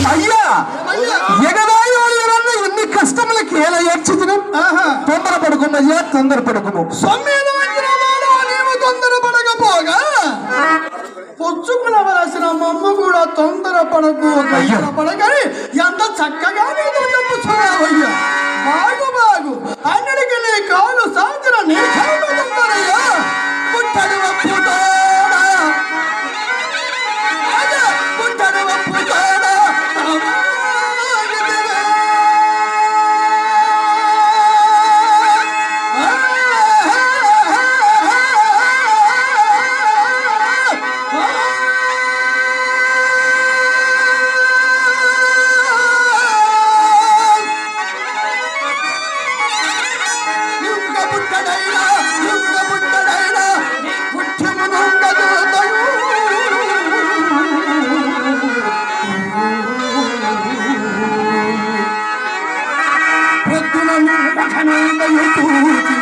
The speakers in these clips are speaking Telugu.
అయ్యా ఎగదాయి వాళ్ళు ఎన్ని కష్టములకి ఎలా ఏడ్చితిను ఆహా. తొందర పడుకున్నయ్యా తొందర పడుకుము సొమ్మిది వచ్చిన వాడు నీవు తొందర పడకపోగా పుచ్చుకునవలసిన మమ్మ కూడా తొందర పడకు అయ్యో. తొందర పడకని ఎంత చక్కగా నీతో చెప్పుచున్నావయ్యా బాగు బాగు అన్నిటికీ నీ కాలు సాచిన నీ కాలు తొందరయ్యా పుట్టడు వప్పుతోడా అదే పుట్టడు వప్పుతోడా యుగ పుట్టడైనా యుగ పుట్టడైనా పుట్టమునుండదు పొద్దున మఖనందయు తూచిన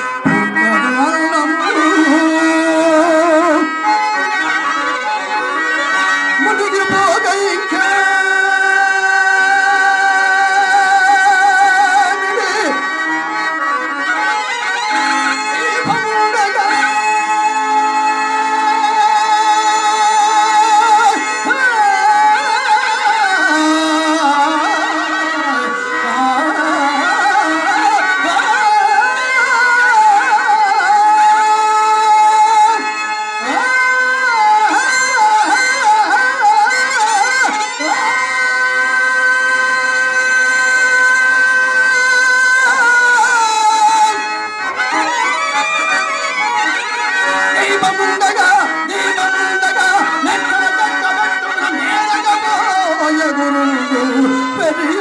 ముదిగి పోగైకే దీపముండగా దీపముండగా నెక్కల దక్కబట్టున నేరగబోయ గురువు పెరియ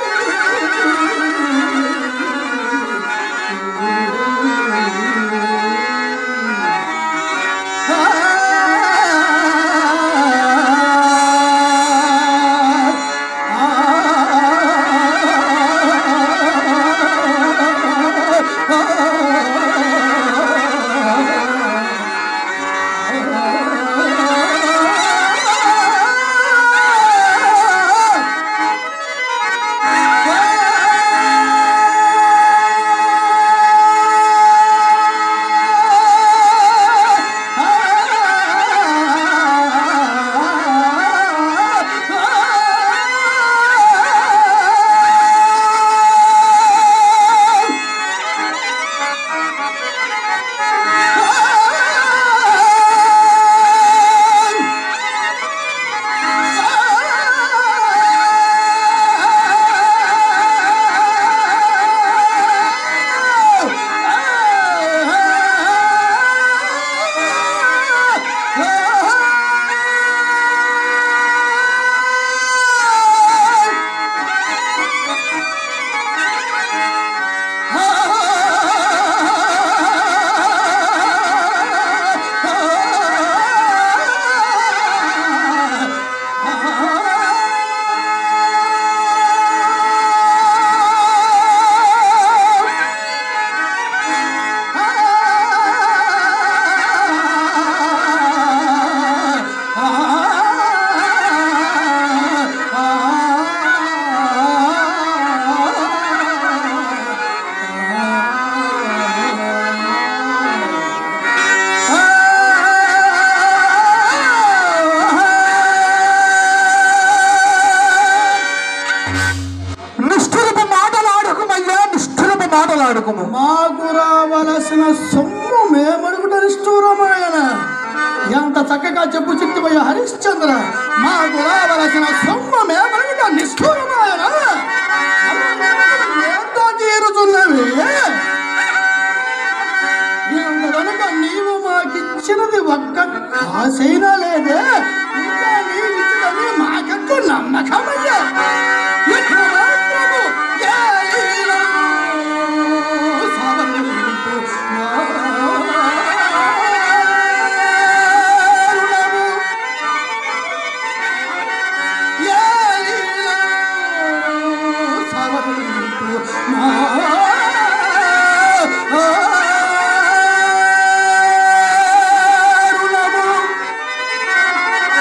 నిష్ఠురపు మాటలాడుకుమయ్యా నిష్ఠురపు మాటలాడుకుము మాకు రావలసిన సొమ్ము మేమడుగుట నిష్ఠూరమైన ఎంత చక్కగా చెప్పు చిట్టిపోయా హరిశ్చంద్ర మాకు రావలసిన సొమ్ము మేమడుగుట నిష్ఠూరమైన ఎంతో తీరుతున్నవి ఇంత కనుక నీవు మాకిచ్చినది ఒక్క కాసైనా లేదే ఇంకా నీవిచ్చినది మాకెంతో నమ్మకమయ్యా ఇక మాత్రము ఏలిలో సవరింపు నారుణము. ఏలిలో సవరింపు నారుణము.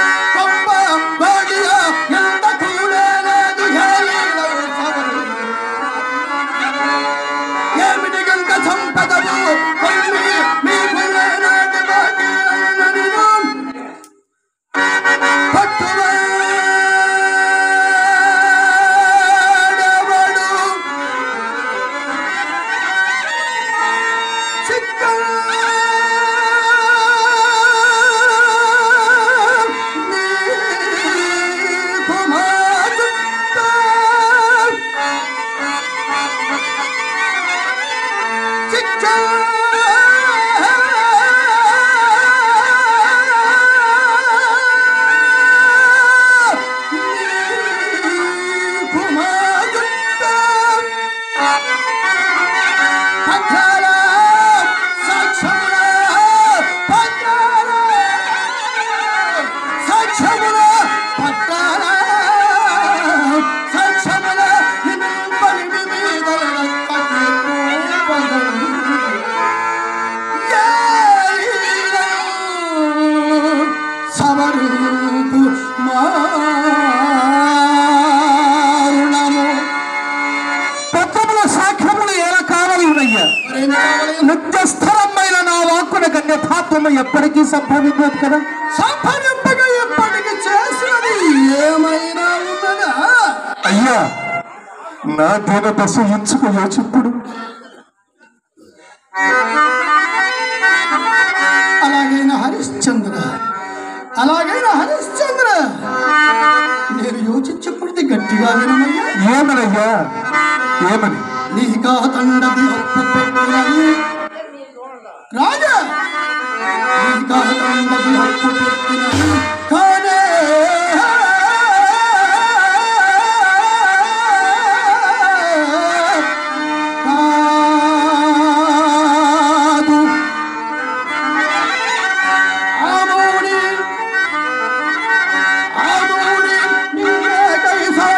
సవరుకు మారుణము పత్రముల సాక్ష్యములు ఎలా కావాలి ఉన్నయ్యా మరేం కావాలి? నిత్యస్థిరమైన నా వాక్కున కన్యథాత్వము ఎప్పటికీ సంభవించదు కదా సంపరింపగా ఎప్పటికి చేసినది ఏమైనా ఉన్నదా అయ్యా నా దీన దశ ఎంచుకు యోచిప్పుడు అలాగైనా హరిశ్చంద్ర అలాగైనా హరిశ్చంద్ర నేను యోచించకూడదు గట్టిగా వినమయ్యా ఏమనయ్యా ఏమని నీకా తండది అప్పు పెట్టినది రాజా నీకా తండది అప్పు పెట్టినది కానే కాదు ఆమోని ఆమోని నిన్నే కైసా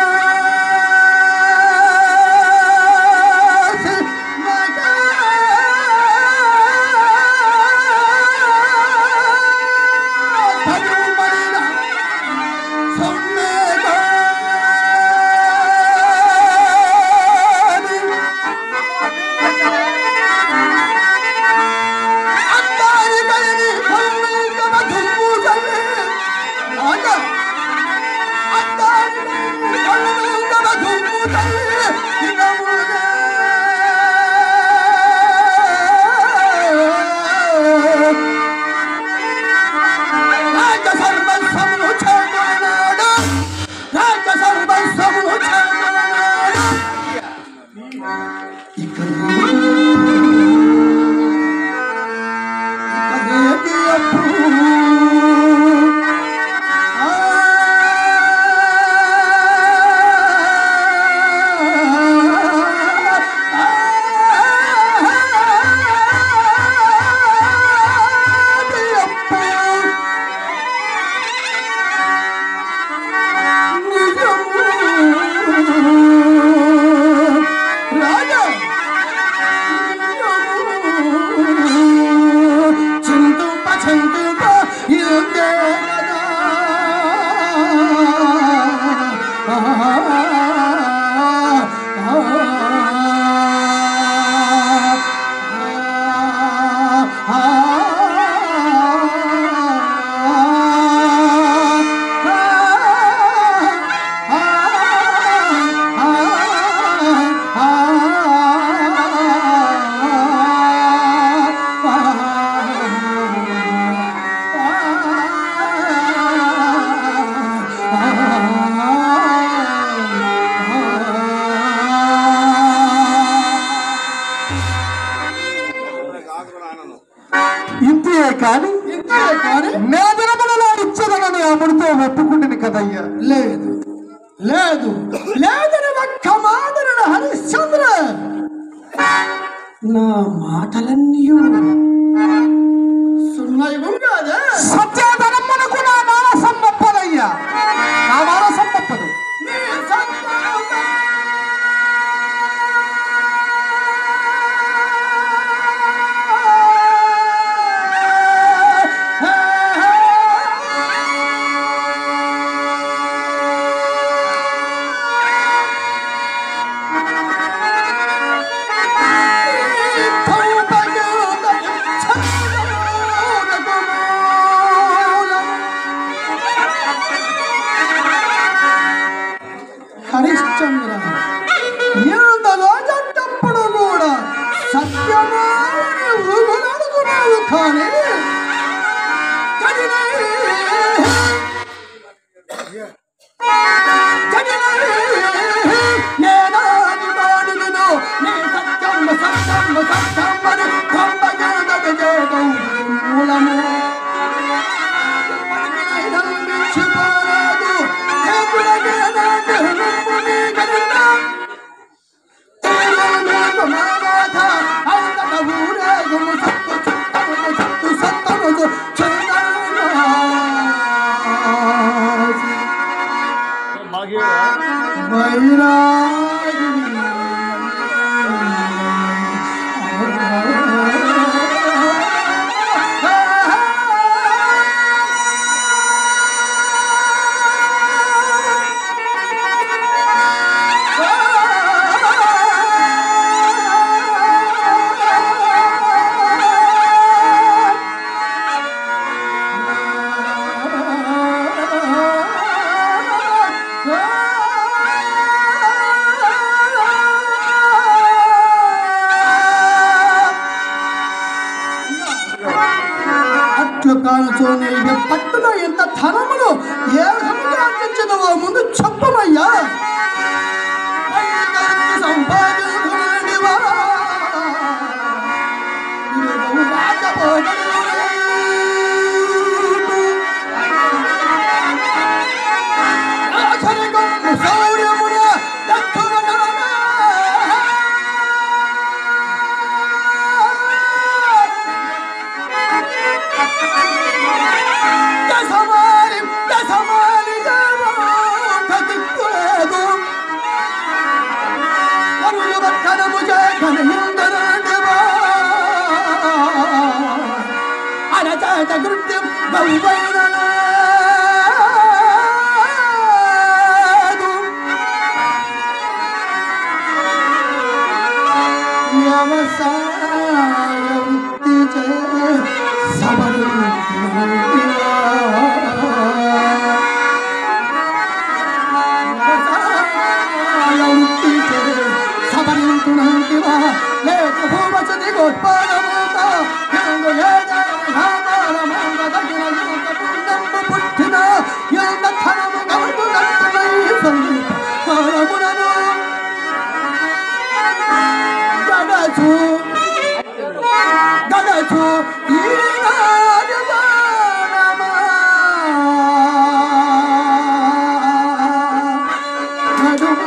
రాజ సర్వస్వమును చేకున్నాడు రాజ సర్వస్వమును చేకున్నాడు ఇక ఇకనేటి అప్పుడు ఆ రాజా చింతుంప చింతుంప ఇల్దే కదా ఇంతే కానీ ఇంతే కానీ నే దినములలో ఇచ్చదనని అమ్ముడితో ఒప్పుకుంటుంది కదయ్యా లేదు లేదు లేదని ఒక్క మాటను హరిశ్చంద్ర నా మాటలన్నీ సున్నయుగం కాదా సత్యధనమునకు నా మానసం ఒప్పదయ్యా నా మానసం ఒప్పదు నీ సత్యముగా హరిశ్చంద్ర ఇంత రోజంటప్పుడు కూడా సత్యమాని ఊగులడుగున్నావు కానీ కదిలే నేనాది వాడును నీ సత్యము సత్యము సత్యమని అట్లు కానుచో నీకు పట్టున ఎంత ధనమును ఏ విధముగా అందించదవో ముందు చెప్పమయ్యా సంపాదించుకునేవా? ఇరుగవు రాకపోకలు. ఆఖరికొందు శౌర్యమున దక్కువనరమే. దశమారి దశమారి దేవో కదిక్కులేదు అరులు బట్టనము చేకనయుందరాండివా అరచేత కృత్యం బహువైనలేదు వ్యవసాయ వృత్తి చే సబరుంటివా. వ్యవసాయ వృత్తి చే సబరుంటునంటివా. లేక భూవసతి గోత్పాదమూత. ఎందు ఏదాని వ్యాపారమంద తగిన యువత పుణ్యము పుట్టిన ఎంత ధనము గమను దట్టునై సంగీత కాలమునను గడచు గడచు ఈనాడు గానమా. నడుము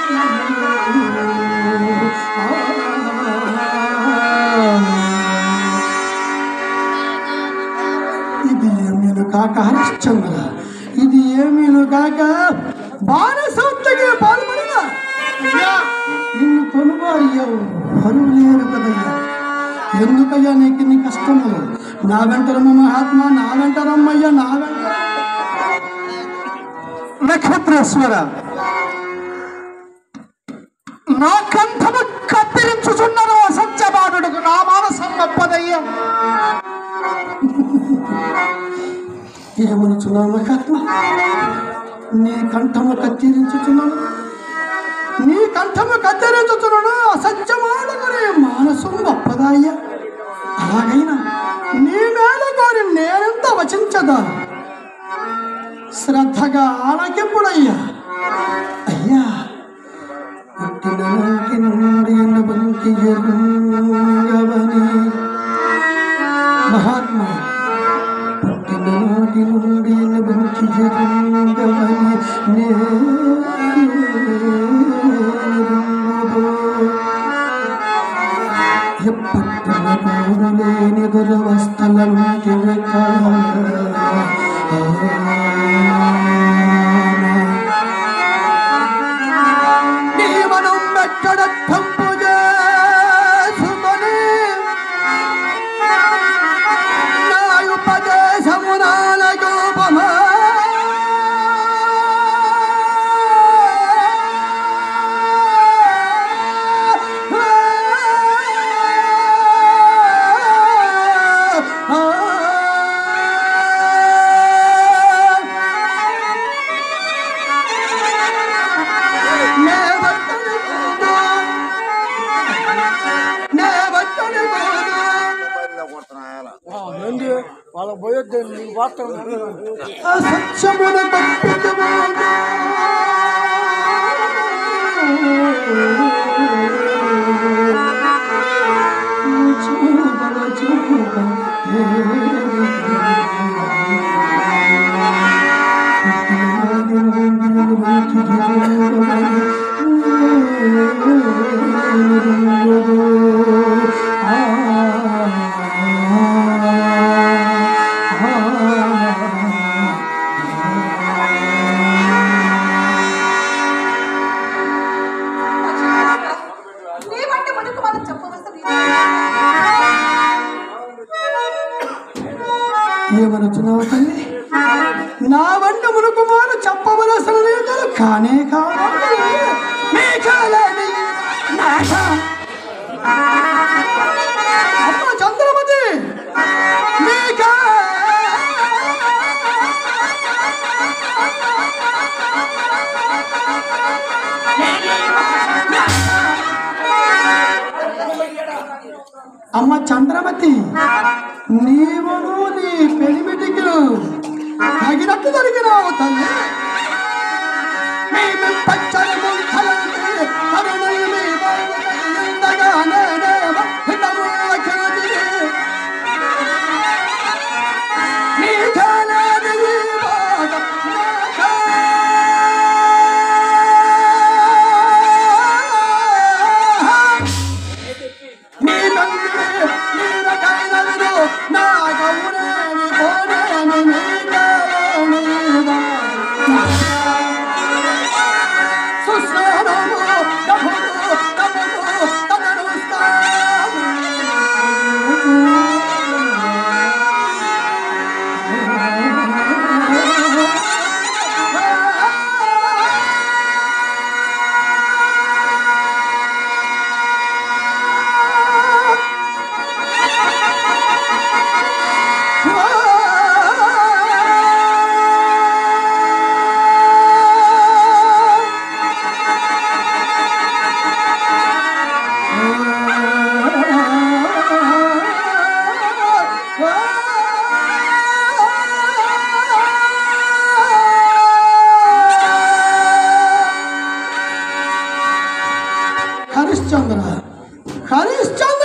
ఇది ఏమీను కాక హరిశ్చంద్ర ఇది ఏమీను కాక బాణసంతకి పాల్పడిన నిన్ను కొనుగోలు బరువు లేరు కదయ్యా ఎందుకయ్యా నీకు ఇన్ని కష్టములు నా వెంటరమ్మ మహాత్మా నా వెంటరమ్మయ్యా నా వెంట నక్షత్రేశ్వర నా కంఠము కత్తిరించుచున్నను అసత్యబాధుడుకు నా మానసం గొప్పదయ్యా ఏమనుచున్నావు మహాత్మ నీ కంఠము కత్తిరించుచున్నాను నీ కంఠము కత్తిరించుచున్నాను అసత్యమాడుకునే మానసం గొప్పదాయ్యా అలాగైనా నీ మేల కోరి నేనెంత వచించదా శ్రద్ధగా ఆలకింపుడయ్యా అయ్యా పుట్టిన నాటి నుండి ఎన్నబంకి ఎరుగవని మహాత్మా పుట్టిన నాటి నుండి ఎన్నబంకి ఎరుగవని ఎప్పటిన లేని దురవస్థల నుండి జీవనం వెక్కడ తంపు చేసుకొని నాయుపదేశమునాలయోపమా నే వట్టని పోదు నే వట్టని పోదు వాళ్ళకి పోయొద్దు నీకు వార్త అసత్యమున తప్పికమోదు చూపల చూప ఆ కానీ కావాలి మీ కాలని నాట అమ్మ చంద్రమతి మీకా అమ్మ చంద్రమతి నీవును నీ పెనిమిటికి తగినట్టు జరిగినావు తల్లి మేము పచ్చని ముంతలంటే కరుణలు మీ బాలుకై ఎంతగానే నేమ హితములకిరది. నీ ఘనాన్ని ఈ బాధ నాకా. నీ తండ్రి నీరకైనవిడు నా గౌరేమి కోరేమి నీ కాలేమి సుస్మరణము డబ్బులు డబ్బులు హరిశ్చంద్ర హరిశ్చంద్ర